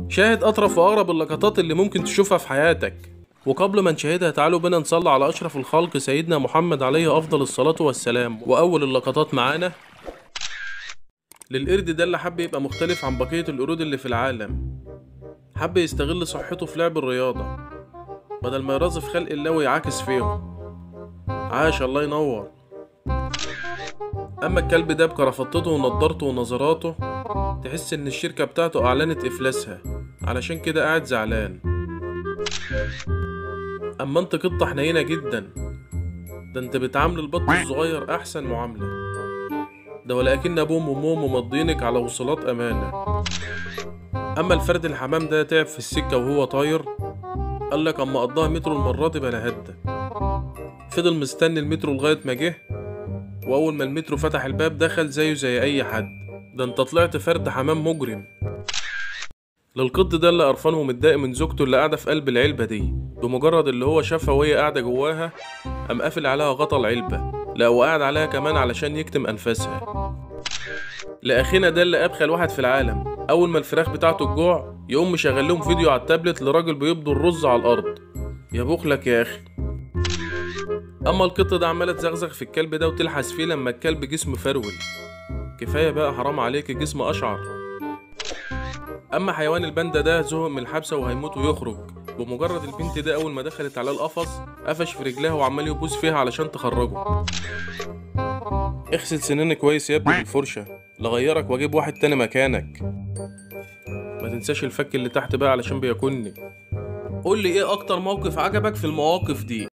شاهد أطرف وأغرب اللقطات اللي ممكن تشوفها في حياتك وقبل ما نشاهدها تعالوا بينا نصلي على أشرف الخلق سيدنا محمد عليه أفضل الصلاة والسلام وأول اللقطات معانا للقرد ده اللي حب يبقى مختلف عن بقية القرود اللي في العالم حب يستغل صحته في لعب الرياضة بدل ما يرازف خلق الله ويعاكس فيهم عاش الله ينور أما الكلب ده بكرافطته ونضارته ونظراته تحس إن الشركة بتاعته أعلنت إفلاسها علشان كده قاعد زعلان أما أنت قطة حنينة جدا ده أنت بتعامل البط الصغير أحسن معاملة ده ولكن أبوهم وأمهم ممضينك على وصلات أمانة أما الفرد الحمام ده تعب في السكة وهو طاير قال لك أما قضاها مترو المرة دي بلا هدى فضل مستني المترو لغاية ما جه وأول ما المترو فتح الباب دخل زيه زي أي حد ده أنت طلعت فرد حمام مجرم للقط ده اللي قرفان ومتضايق من زوجته اللي قاعدة في قلب العلبة دي بمجرد اللي هو شافها وهي قاعدة جواها قام قافل عليها غطا العلبة لا وقاعد عليها كمان علشان يكتم أنفاسها لأخينا ده اللي أبخل واحد في العالم أول ما الفراخ بتاعته الجوع يقوم مشغل لهم فيديو على التابلت لراجل بيبدو الرز على الأرض يا بخلك يا أخي أما القطة ده عمالة تزغزغ في الكلب ده وتلحس فيه لما الكلب جسم فرول كفاية بقى حرام عليك جسم أشعر أما حيوان الباندا ده زهق من الحبسة وهيموت ويخرج بمجرد البنت ده أول ما دخلت على القفص قفش في رجلها وعمال يبوس فيها علشان تخرجه اغسل سنانك كويس يا ابني بالفرشة لغيرك واجيب واحد تاني مكانك ما تنساش الفك اللي تحت بقى علشان بياكلني قول لي ايه اكتر موقف عجبك في المواقف دي